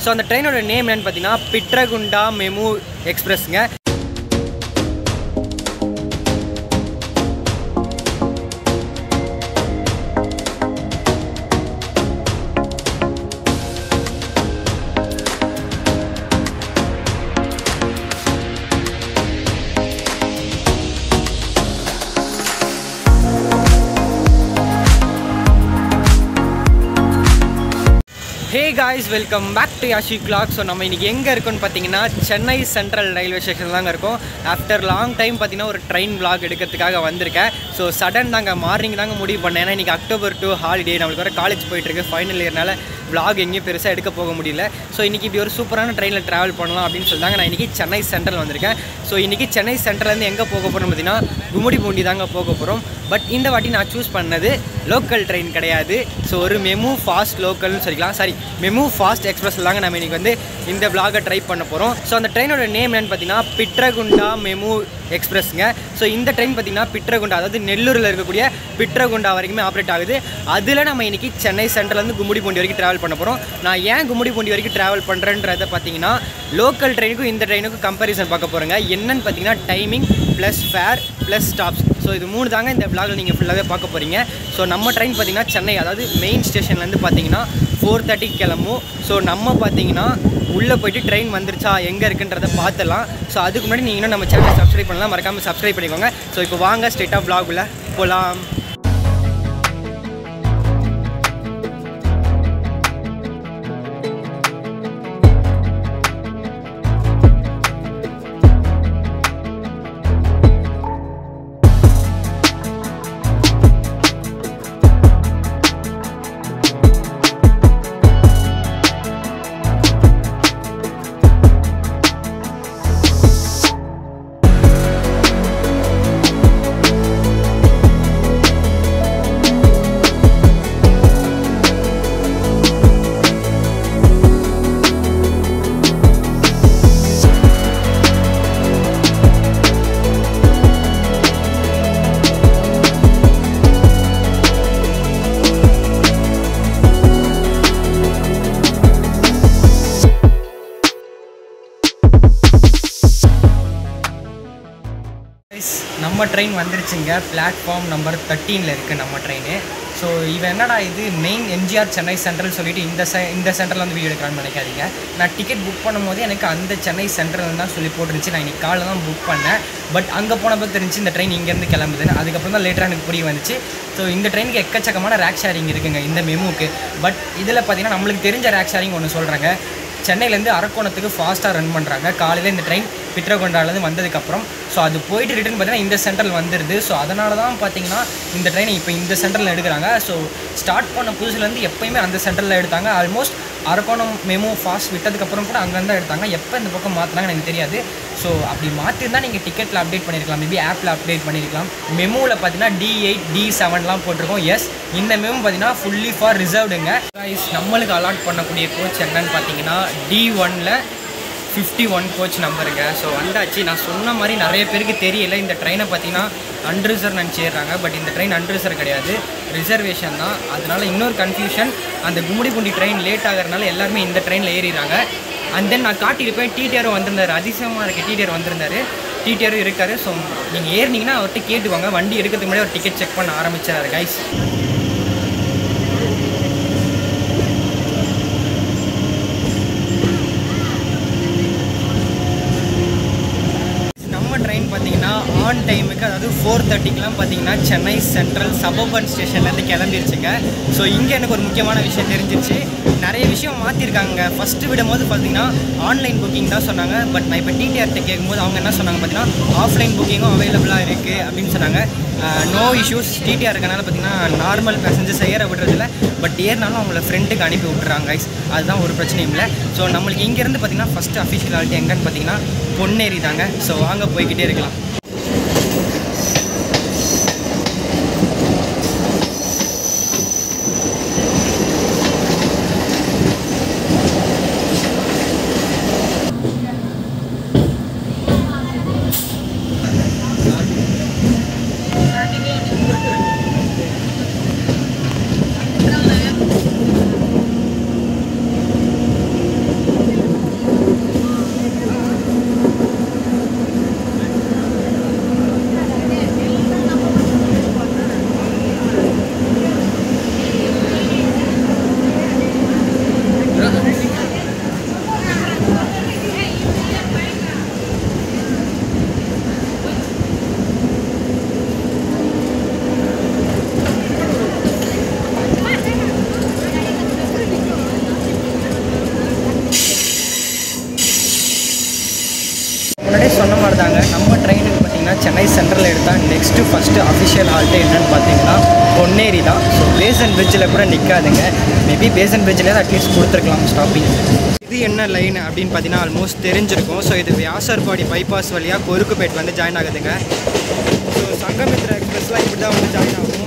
So அந்த ட்ரெயினோட name என்னன்னு பார்த்தீங்கன்னா பிட்ரகுண்டா மெமு எக்ஸ்பிரஸ்ங்க hey guys welcome back to Yashi கிளாக் ஸோ நம்ம இன்றைக்கி எங்கே இருக்கோம்னு பார்த்தீங்கன்னா சென்னை சென்ட்ரல் ரயில்வே ஸ்டேஷன் தாங்க இருக்கோம் ஆஃப்டர் லாங் டைம் பார்த்தீங்கன்னா ஒரு ட்ரெயின் vlog எடுக்கிறதுக்காக வந்திருக்கேன் ஸோ சடன் தாங்க மார்னிங் தாங்க முடிவு பண்ணேன் ஏன்னா இன்றைக்கி அக்டோபர் டூ ஹாலிடே நம்மளுக்கு வர காலேஜ் போயிட்டுருக்கு ஃபைனல் இயர்னால vlog எங்கேயும் பெருசாக எடுக்க போக முடியல ஸோ இன்றைக்கி இப்படி ஒரு சூப்பரான ட்ரெயினில் ட்ராவல் பண்ணலாம் அப்படின்னு சொல்லிட்டாங்க நான் இன்றைக்கி சென்னை சென்ட்ரல் வந்திருக்கேன் ஸோ இன்றைக்கி சென்னை சென்ட்ரல்லேருந்து எங்கே போக போகிறோம் பார்த்தீங்கன்னா கும்முடி பூண்டி தாங்க போக போகிறோம் பட் இந்த வாட்டி நான் சூஸ் பண்ணது லோக்கல் ட்ரெயின் கிடையாது ஸோ ஒரு மெமு ஃபாஸ்ட் லோக்கல்னு சொல்லிக்கலாம் சாரி மெமு ஃபாஸ்ட் எக்ஸ்பிரஸ் தாங்க நம்ம இன்றைக்கி வந்து இந்த vlog-அ ட்ரை பண்ண போகிறோம் ஸோ அந்த ட்ரெயினோட நேம் என்னன்னு பார்த்தீங்கன்னா பிட்ரகுண்டா மெமு எக்ஸ்பிரஸ்ங்க ஸோ இந்த ட்ரெயின் பார்த்தீங்கன்னா பிட்ரகுண்டா அதாவது நெல்லூரில் இருக்கக்கூடிய பிட்ரகுண்டா வரைக்குமே ஆப்ரேட் ஆகுது அதில் நம்ம இன்றைக்கி சென்னை சென்ட்ரல்லேருந்து கும்முடி பூண்டி வரைக்கும் ட்ராவல் பண்ண போகிறோம் நான் ஏன் கும்முடி பூண்டி வரைக்கும் ட்ராவல் பண்ணுறேன்றதை பார்த்தீங்கன்னா லோக்கல் ட்ரெயினுக்கும் இந்த ட்ரெயினுக்கும் கம்பேரிசன் பார்க்க போகிறேங்க என்னன்னு பார்த்தீங்கன்னா timing plus fare plus stops so இது மூணு தாங்க இந்த vlog-ல நீங்கள் ஃபுல்லாகவே பார்க்க போகிறீங்க ஸோ நம்ம ட்ரெயின் பார்த்தீங்கன்னா சென்னை அதாவது மெயின் ஸ்டேஷன்லேருந்து பார்த்தீங்கன்னா ஃபோர் தேர்ட்டி கிளம்பும் ஸோ நம்ம பார்த்தீங்கன்னா உள்ளே போயிட்டு ட்ரெயின் வந்துருச்சா எங்கே இருக்குன்றதை பார்த்துலாம் ஸோ அதுக்கு முன்னாடி நீங்கள் இன்னும் நம்ம சேனலை சப்ஸ்கிரைப் பண்ணலாம் மறக்காமல் சப்ஸ்கிரைப் பண்ணிக்கோங்க ஸோ இப்போ வாங்க ஸ்ட்ரெயிட்டாக vlog உள்ள போகலாம் Guys, நம்ம ட்ரெயின் வந்துருச்சுங்க பிளாட்ஃபார்ம் நம்பர் தேர்ட்டீனில் இருக்குது நம்ம ட்ரெயின் ஸோ இவன் என்னடா இது மெயின் எம்ஜிஆர் சென்னை சென்ட்ரல் சொல்லிட்டு இந்த செ இந்த சென்டரில் வந்து வீடியோ எடுக்கலாம்னு நினைக்காதீங்க நான் டிக்கெட் புக் பண்ணும்போது எனக்கு அந்த சென்னை சென்ட்ரல் தான் சொல்லி போட்டுருந்துச்சு நான் இன்னைக்கு காலைல தான் புக் பண்ணேன் பட் அங்கே போனப்போ தெரிஞ்சு இந்த ட்ரெயின் இங்கேருந்து கிளம்புதுன்னு அதுக்கப்புறம் தான் லேட்டராக எனக்கு புரிய வந்துச்சு ஸோ இந்த ட்ரெயினுக்கு எக்கச்சக்கமான ரேக் ஷேரிங் இருக்குங்க இந்த மெமுக்கு பட் இதில் பார்த்தீங்கன்னா நம்மளுக்கு தெரிஞ்ச ரேக் ஷேரிங் ஒன்று சொல்கிறேங்க சென்னையிலேருந்து அரக்கோணத்துக்கு ஃபாஸ்ட்டாக ரன் பண்ணுறாங்க காலையில் இந்த ட்ரெயின் பிட்ரகொண்டாலேருந்து வந்ததுக்கப்புறம் ஸோ அது போயிட்டு ரிட்டன் பார்த்தீங்கன்னா இந்த சென்ட்ரல் வந்துடுது ஸோ அதனால தான் பார்த்தீங்கன்னா இந்த ட்ரெயினை இப்போ இந்த சென்ட்ரலில் எடுக்கிறாங்க ஸோ ஸ்டார்ட் பண்ண புதுசுலேருந்து எப்பயுமே அந்த சென்ட்ரலில் எடுத்தாங்க ஆல்மோஸ்ட் அரக்கோணம் மெமோ ஃபாஸ்ட் விட்டதுக்கப்புறம் கூட அங்கேருந்து தான் எடுத்தாங்க எப்போ இந்த பக்கம் மாற்றினாங்க எனக்கு தெரியாது ஸோ அப்படி மாற்றிருந்தா நீங்கள் டிக்கெட்டில் அப்டேட் பண்ணியிருக்கலாம் மேபி ஆப்பில் அப்டேட் பண்ணியிருக்கலாம் மெமோவில் பார்த்தீங்கன்னா டி எயிட் டி செவன்லாம் போட்டிருக்கோம் எஸ் இந்த மெமோ பார்த்தீங்கன்னா ஃபுல்லி ஃபார் ரிசர்வ்டுங்க நம்மளுக்கு அலாட் பண்ணக்கூடிய கோச் என்னன்னு பார்த்தீங்கன்னா டி ஒனில் ஃபிஃப்டி ஒன் கோச் நம்பருங்க ஸோ வந்தாச்சு நான் சொன்ன மாதிரி நிறைய பேருக்கு தெரியல இந்த ட்ரெயினை பார்த்தீங்கன்னா அன்ரிசர்வ் நினச்சிடுறாங்க பட் இந்த ட்ரெயின் அன்ரிசர்வ் கிடையாது ரிசர்வேஷன் தான் அதனால இன்னொரு கன்ஃபியூஷன் அந்த கும்முடிபூண்டி ட்ரெயின் லேட் ஆகிறதுனால எல்லாருமே இந்த ட்ரெயினில் ஏறிடுறாங்க அண்ட் தென் நான் காட்டியிருப்பேன் டிடிஆரும் வந்திருந்தாரு அதிசயமாக இருக்க டிடிஆர் வந்திருந்தாரு டிடிஆரும் இருக்காரு ஸோ நீங்கள் ஏறினீங்கன்னா அவர்கிட்ட கேட்டுவாங்க வண்டி எடுக்கிறதுக்கு முன்னாடி ஒரு டிக்கெட் செக் பண்ண ஆரம்பிச்சாரு கைஸ் நம்ம ட்ரெயின் பார்த்தீங்கன்னா ஆன் டைமுக்கு அதாவது ஃபோர் தேர்ட்டிக்கெலாம் பார்த்தீங்கன்னா சென்னை சென்ட்ரல் சபர்பன் ஸ்டேஷன்லேருந்து கிளம்பிருச்சுங்க ஸோ இங்கே எனக்கு ஒரு முக்கியமான விஷயம் தெரிஞ்சிருச்சு நிறைய விஷயம் மாற்றிருக்காங்க ஃபஸ்ட்டு விடும்போது பார்த்தீங்கன்னா ஆன்லைன் புக்கிங் தான் சொன்னாங்க பட் நான் இப்போ டிடிஆர்கிட்ட கேட்கும்போது அவங்க என்ன சொன்னாங்க பார்த்தீங்கன்னா ஆஃப்லைன் புக்கிங்கும் அவைலபிளாக இருக்குது அப்படின்னு சொன்னாங்க நோ இஷ்யூஸ் டிடிஆர் இருக்கனால பார்த்தீங்கன்னா நார்மல் பேசஞ்சர்ஸ் ஏற விடுறதில்ல பட் ஏறினாலும் அவங்கள ஃப்ரெண்டுக்கு அனுப்பி விட்டுறாங்க guys. அதுதான் ஒரு பிரச்சனையும் இல்லை ஸோ நம்மளுக்கு இங்கேருந்து பார்த்தீங்கன்னா ஃபஸ்ட்டு அஃபிஷியலாலிட்டி எங்கன்னு பார்த்தீங்கன்னா பொன்னேரி தாங்க ஸோ வாங்க போய்கிட்டே இருக்கலாம் சொன்ன மாதிரி தாங்க நம்ம ட்ரெயினுக்கு பார்த்தீங்கன்னா சென்னை சென்ட்ரல் எடுத்தால் நெக்ஸ்ட்டு ஃபஸ்ட்டு அஃபிஷியல் ஹால்ட்டு என்னன்னு பார்த்தீங்கன்னா பொன்னேரி தான் ஸோ பேசன் பிரிட்ஜில் கூட நிற்காதுங்க மேபி பேசன் பிரிட்ஜில் அட்லீஸ்ட் கொடுத்துருக்கலாம் ஸ்டாப்பிங் இது என்ன லைன் அப்படின்னு பார்த்தீங்கன்னா ஆல்மோஸ்ட் தெரிஞ்சிருக்கும் ஸோ இது வியாசர்பாடி பைபாஸ் வழியாக கொருக்குப்பேட் வந்து ஜாயின் ஆகுதுங்க ஸோ சங்கமித்ரா எக்ஸ்பிரஸ்லாம் இப்படி தான் வந்து ஜாயின் ஆகும்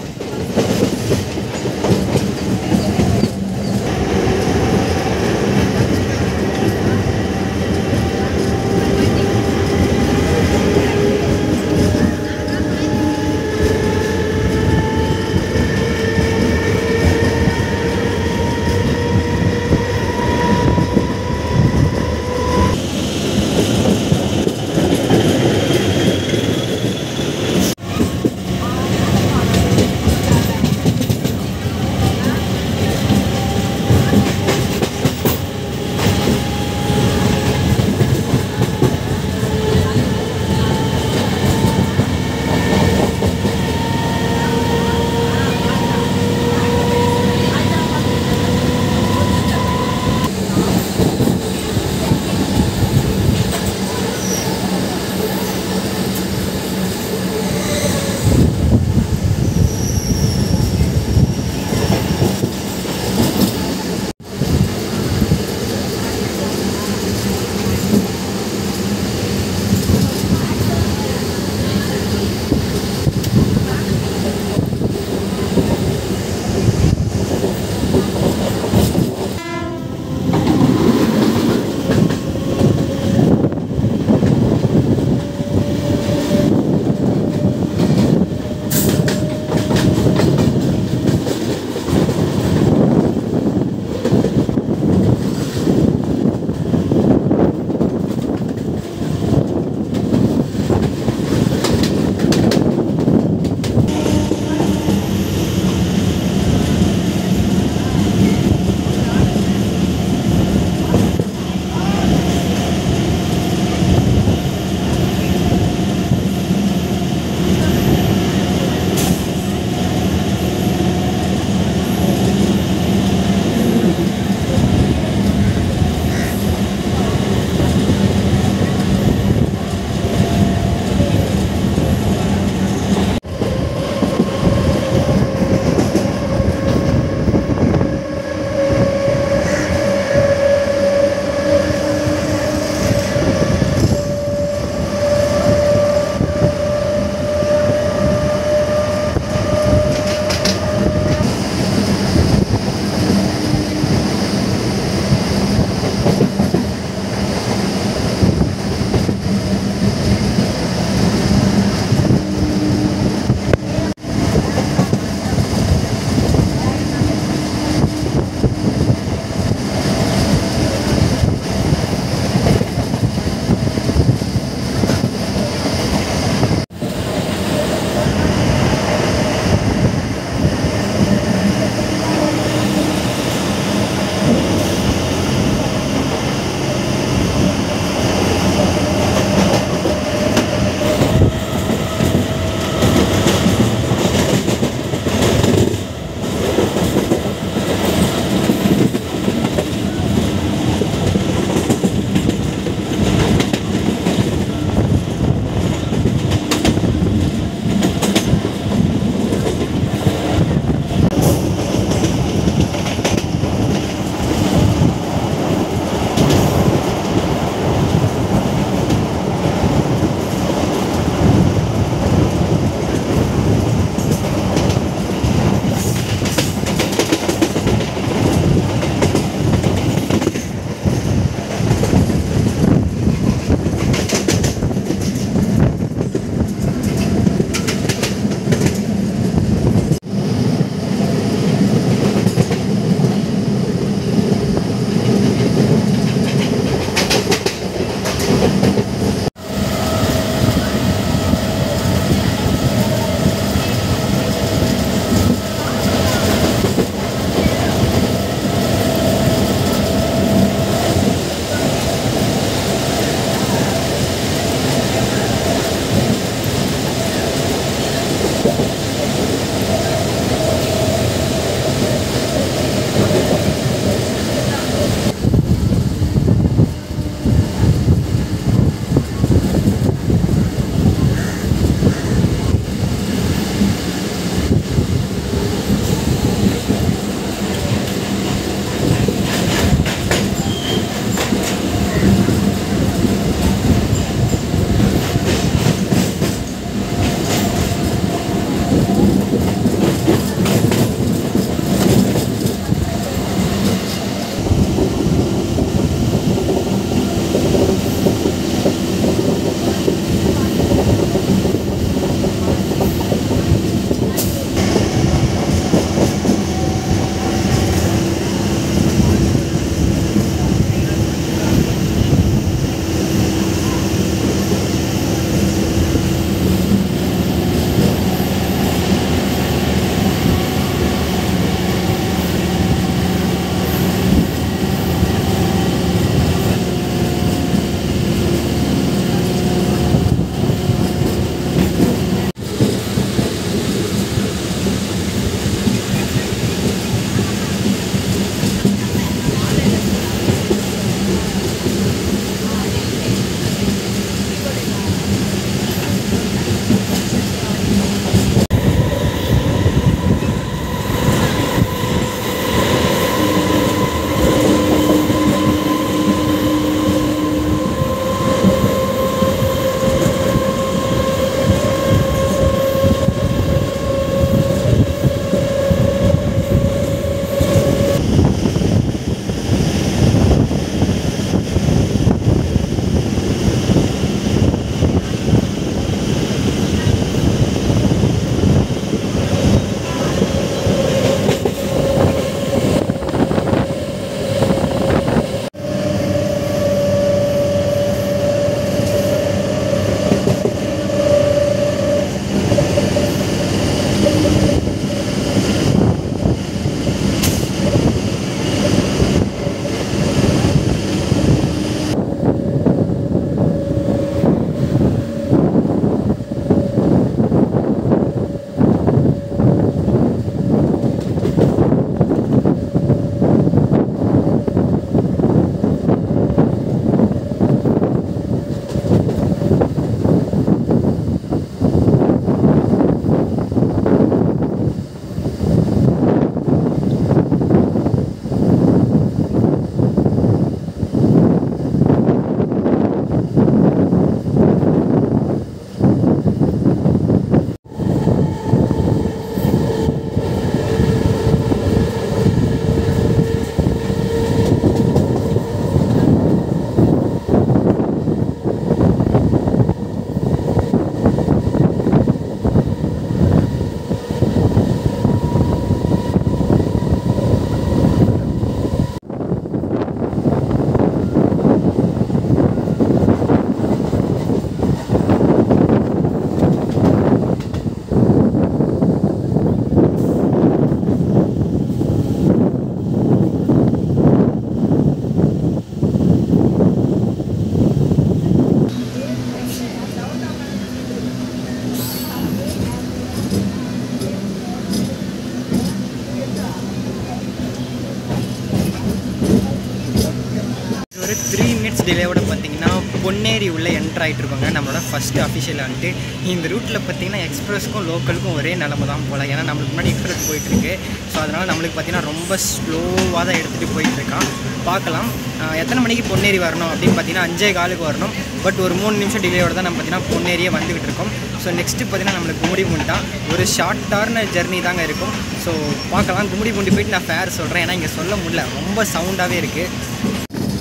த்ரீ மினிட்ஸ் டிலேவோட பார்த்தீங்கன்னா பொன்னேரி உள்ள என்ட்ரு ஆகிட்டு இருக்கோங்க நம்மளோட ஃபஸ்ட்டு அஃபிஷியல் வந்துட்டு இந்த ரூட்டில் பார்த்தீங்கன்னா எக்ஸ்பிரஸ்க்கும் லோக்கலுக்கும் ஒரே நிலமை தான் போல் ஏன்னா நம்மளுக்கு முன்னாடி எக்ஸ்பிரஸ் போயிட்டுருக்கு ஸோ அதனால் நம்மளுக்கு பார்த்தீங்கன்னா ரொம்ப ஸ்லோவாக தான் எடுத்துகிட்டு போயிட்டுருக்கான் பார்க்கலாம் ஆஹ் எத்தனை மணிக்கு பொன்னேரி வரணும் அப்படின்னு பார்த்தீங்கன்னா அஞ்சே காலுக்கு வரணும் பட் ஒரு மூணு நிமிஷம் டிலேயோட தான் நம்ம பார்த்தீங்கன்னா பொன்னேரியே வந்துகிட்டு இருக்கோம் ஸோ நெக்ஸ்ட்டு பார்த்தீங்கன்னா நம்மளுக்கு கும்முடி பூண்டி தான் ஒரு ஷார்ட்டான ஜெர்னி தாங்க இருக்கும் ஸோ பார்க்கலாம் கும்முடி பூண்டி போயிட்டு நான் ஃபேர் சொல்கிறேன் ஏன்னா இங்கே சொல்ல முடியல ரொம்ப சவுண்டாகவே இருக்குது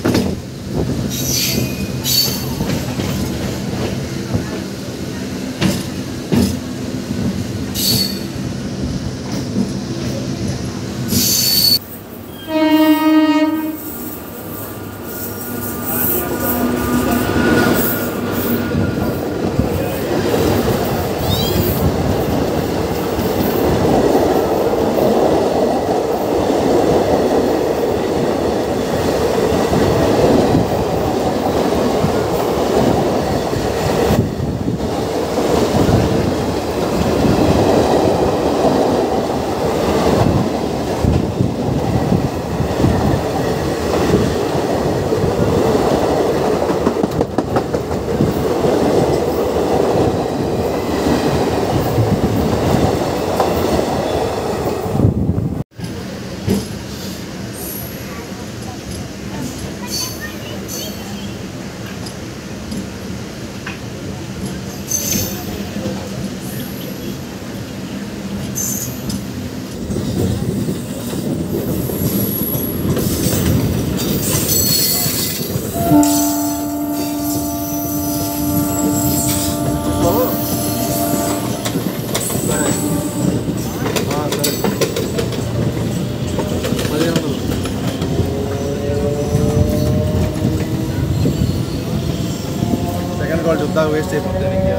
సెకండ్ కాల్ చూద్దాం వేస్ట్ అయిపోతుంది ఇంకా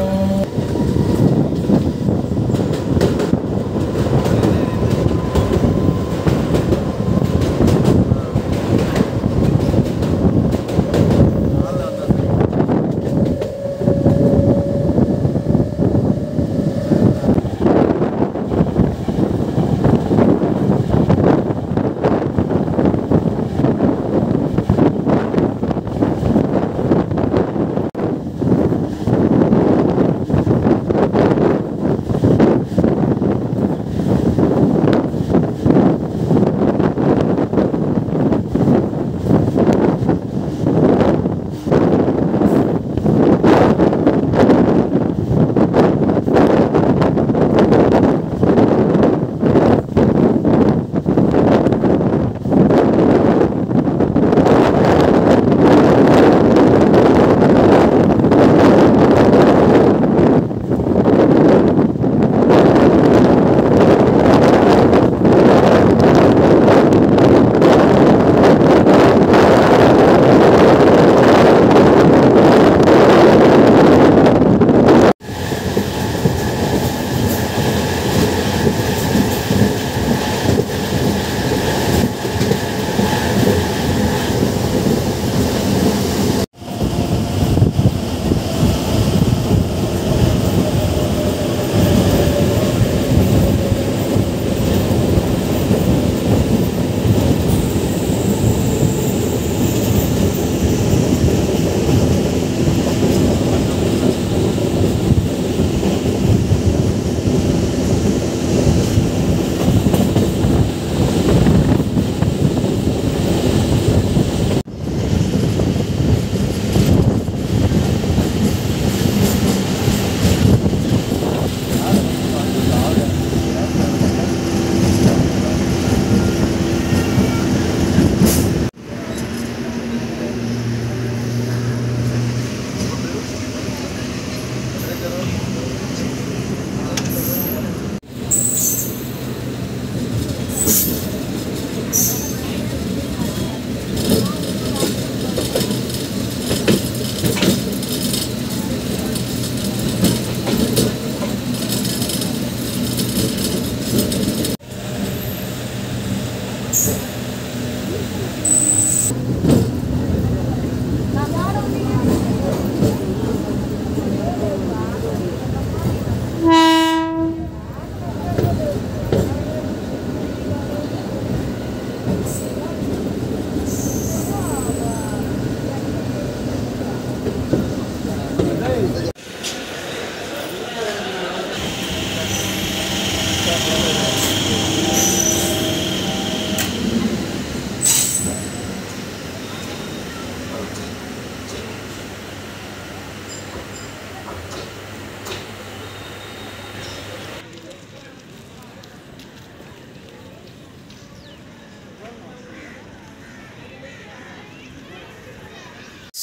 ஸோ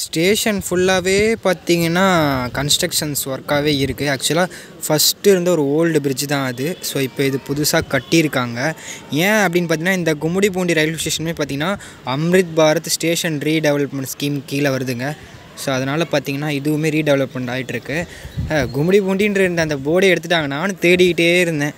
ஸ்டேஷன் ஃபுல்லாகவே பார்த்தீங்கன்னா கன்ஸ்ட்ரக்ஷன்ஸ் ஒர்க்காகவே இருக்குது ஆக்சுவலாக ஃபஸ்ட்டு இருந்த ஒரு ஓல்டு பிரிட்ஜ் தான் அது ஸோ இப்போ இது புதுசாக கட்டியிருக்காங்க ஏன் அப்படின்னு பார்த்தீங்கன்னா இந்த கும்முடிப்பூண்டி ரயில்வே ஸ்டேஷனுமே பார்த்தீங்கன்னா Amrit Bharat station redevelopment scheme கீழே வருதுங்க ஸோ அதனால் பார்த்தீங்கன்னா இதுவுமே ரீடெவலப்மெண்ட் ஆகிட்டுருக்கு கும்முடிப்பூண்டின்ற இருந்த அந்த போர்டை எடுத்துட்டாங்க நானும் தேடிக்கிட்டே இருந்தேன்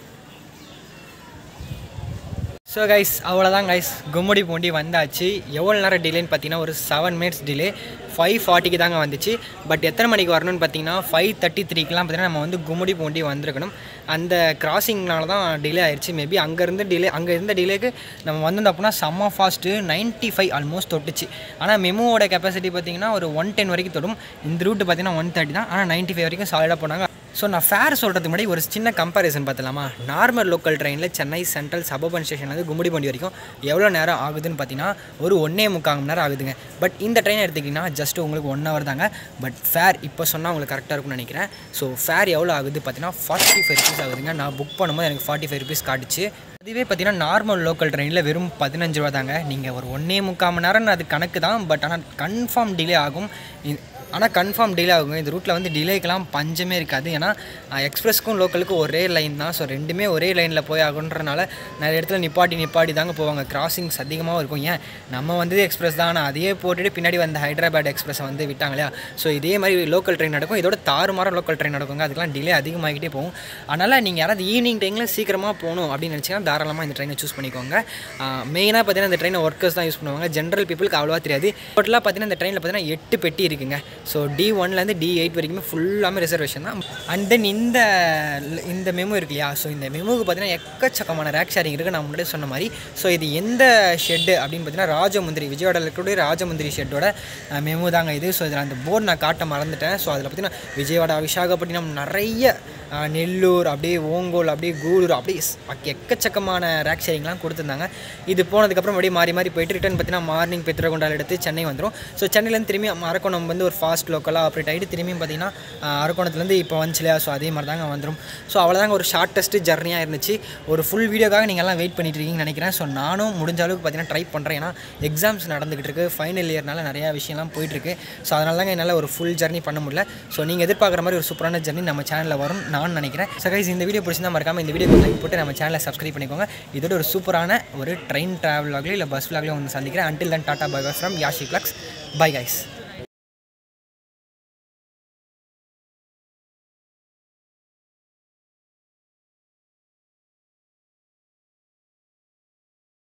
ஸோ கைஸ் அவ்வளோதான் கைஸ் கும்முடி பூண்டி வந்தாச்சு எவ்வளோ நேரம் டிலேன்னு பார்த்தீங்கன்னா ஒரு செவன் மினிட்ஸ் டிலே ஃபைவ் ஃபார்ட்டிக்கு தாங்க வந்துச்சு பட் எத்தனை மணிக்கு வரணும்னு பார்த்தீங்கன்னா ஃபைவ் தேர்ட்டி த்ரீக்கெலாம் பார்த்தீங்கன்னா நம்ம வந்து கும்முடி பூண்டி வந்திருக்கணும் அந்த கிராசிங்னால தான் டிலே ஆயிடுச்சு மேபி அங்கேருந்து டிலே அங்கே இருந்த டிலேக்கு நம்ம வந்திருந்தோம் அப்படின்னா செம்ம ஃபாஸ்ட்டு நைன்ட்டி ஃபைவ் ஆல்மோஸ்ட் தொட்டுச்சு ஆனால் மெமோவோட கெப்பாசிட்டி பார்த்தீங்கன்னா ஒரு ஒன் டென் வரைக்கும் தொடும் இந்த ரூட்டு பார்த்தீங்கன்னா ஒன் தேர்ட்டி தான் ஆனால் நைன்ட்டி ஃபைவ் வரைக்கும் சாலிடாக போனாங்க ஸோ நான் ஃபேர் சொல்கிறதுக்கு முன்னாடி ஒரு சின்ன கம்பேரிசன் பார்த்தலாமா நார்மல் லோக்கல் ட்ரெயினில் சென்னை சென்ட்ரல் சபர்பன் ஸ்டேஷன்லேருந்து கும்முடிப்பண்டி வரைக்கும் எவ்வளோ நேரம் ஆகுதுன்னு பார்த்தீங்கன்னா ஒரு ஒன்றே முக்கால் மணி நேரம் ஆகுதுங்க பட் இந்த ட்ரெயின் எடுத்திங்கன்னா ஜஸ்ட் உங்களுக்கு ஒன் ஹவர் தாங்க பட் ஃபேர் இப்போ சொன்னால் உங்களுக்கு கரெக்டாக இருக்கும்னு நினைக்கிறேன் ஸோ ஃபேர் எவ்வளோ ஆகுது பார்த்தீங்கன்னா ஃபார்ட்டி ஃபைவ் ருபீஸ் ஆகுதுங்க நான் புக் பண்ணும்போது எனக்கு ஃபார்ட்டி ஃபைவ் ருபீஸ் காட்டுச்சு அதுவே பார்த்தீங்கன்னா நார்மல் லோக்கல் ட்ரெயினில் வெறும் பதினஞ்சு ரூபா தாங்க நீங்கள் ஒரு ஒன்றே முக்கால் மணி நேரம் அது கணக்கு தான் பட் ஆனால் கன்ஃபார்ம் டிலே ஆகும் இ- ஆனால் கன்ஃபார்ம் டிலே ஆகுங்க இந்த ரூட்டில் வந்து டிலேக்கெலாம் பஞ்சமே இருக்காது ஏன்னா எக்ஸ்பிரஸ்க்கும் லோக்கலுக்கும் ஒரே லைன் தான் ஸோ ரெண்டுமே ஒரே லைனில் போய் ஆகுன்றனால நிறைய இடத்துல நிப்பாட்டி நிப்பாட்டி தாங்க போவாங்க கிராசிங்ஸ் அதிகமாகவும் இருக்கும் ஏன் நம்ம வந்தது எக்ஸ்பிரஸ் தான் ஆனால் அதையே போட்டுட்டு பின்னாடி வந்த ஹைதராபாத் எக்ஸ்பிரஸை வந்து விட்டாங்க இல்லையா ஸோ இதே மாதிரி லோக்கல் ட்ரெயின் நடக்கும் இதோட தாறுமாற லோக்கல் ட்ரெயின் நடக்குங்க அதுக்கெலாம் டிலே அதிகமாகிட்டே போகும் அதனால் நீங்கள் யாராவது ஈவினிங் டைமில் சீக்கிரமாக போகணும் அப்படின்னு நினச்சிங்கன்னா தாராளமாக இந்த ட்ரெயினை சூஸ் பண்ணிக்கோங்க மெயினாக பார்த்தீங்கன்னா இந்த ட்ரெயினை ஒர்க்கர்ஸ் தான் யூஸ் பண்ணுவாங்க ஜென்ரல் பீப்புளுக்கு அவ்வளோவா தெரியாது டோட்டலாக பார்த்தீங்கன்னா இந்த ட்ரெயினில் பார்த்தீங்கன்னா எட்டு பெட்டி இருக்குங்க ஸோ டி ஒன்லேருந்து டி எயிட் வரைக்குமே ஃபுல்லாமே ரிசர்வேஷன் தான் அண்ட் தென் இந்த இந்த மெமு இருக்கு இல்லையா ஸோ இந்த மெமுவுக்கு பார்த்தீங்கன்னா எக்கச்சக்கமான ரேக் ஷேரிங் இருக்குது நான் முன்னாடியே சொன்ன மாதிரி ஸோ இது எந்த ஷெட்டு அப்படின்னு பார்த்தீங்கன்னா ராஜமுந்திரி விஜயோட இருக்கக்கூடிய ராஜமுந்திரி ஷெட்டோட மெமு தாங்க இது ஸோ இதில் அந்த போர்டு நான் காட்ட மறந்துட்டேன் ஸோ அதில் பார்த்தீங்கன்னா விஜயவாடா விசாகப்பட்டினம் நிறைய அஹ், நெல்லூர் அப்படியே ஓங்கோல் அப்படியே கூடூர் அப்படியே ஸ்- எக்கச்சக்கமான ரேக் ஷேரிங்லாம் கொடுத்துருந்தாங்க இது போனதுக்கப்புறம் அப்படியே மாறி மாறி போயிட்டு ரிட்டர்ன் பார்த்தீங்கன்னா மார்னிங் பெத்ரகொண்டால் எடுத்து சென்னை வந்துடும் ஸோ சென்னையிலேருந்து திரும்பி அரக்கோணம் வந்து ஒரு ஃபாஸ்ட் லோக்கலாக ஆப்ரேட் ஆகிட்டு திரும்பியும் பார்த்தீங்கன்னா அஹ், அரக்கோணத்துலேருந்து இப்போ வந்துச்சு இல்லையா ஸோ அதே மாதிரி தாங்க வந்துடும் ஸோ அவ்வளோதாங்க ஒரு ஷார்ட்டஸ்ட் ஜர்னியாக இருந்துச்சு ஒரு ஃபுல் வீடியோக்காக நீங்கள் எல்லாம் வெயிட் பண்ணிட்டு இருக்கீங்கன்னு நினைக்கிறேன் ஸோ நானும் முடிஞ்ச அளவுக்கு பார்த்தீங்கன்னா ட்ரை பண்ணுறேன் ஏன்னா எக்ஸாம்ஸ் நடந்துகிட்டு இருக்கு ஃபைனல் இயர்னால நிறையா விஷயம்லாம் போயிட்டுருக்கு ஸோ அதனால தாங்க என்னால் ஒரு ஃபுல் ஜர்னி பண்ண முடியல ஸோ நீங்கள் எதிர்பார்க்குற மாதிரி ஒரு சூப்பரான ஜர்னி நம்ம சேனலில் வரும் நான் நினைக்கிறேன் ஸோ கைஸ் இந்த வீடியோ பிடிச்சிருந்தா மறக்காம இந்த வீடியோக்கு லைக் போட்டு நம்ம சேனலை சப்ஸ்கிரைப் பண்ணிக்கோங்க இதோட ஒரு சூப்பரான ஒரு ட்ரெயின் ட்ராவல் ஆகலையும் இல்லை பஸ் விலாக்லையும் வந்து சந்திக்கிறேன் until then tata bye bye from Yashi vlogs bye guys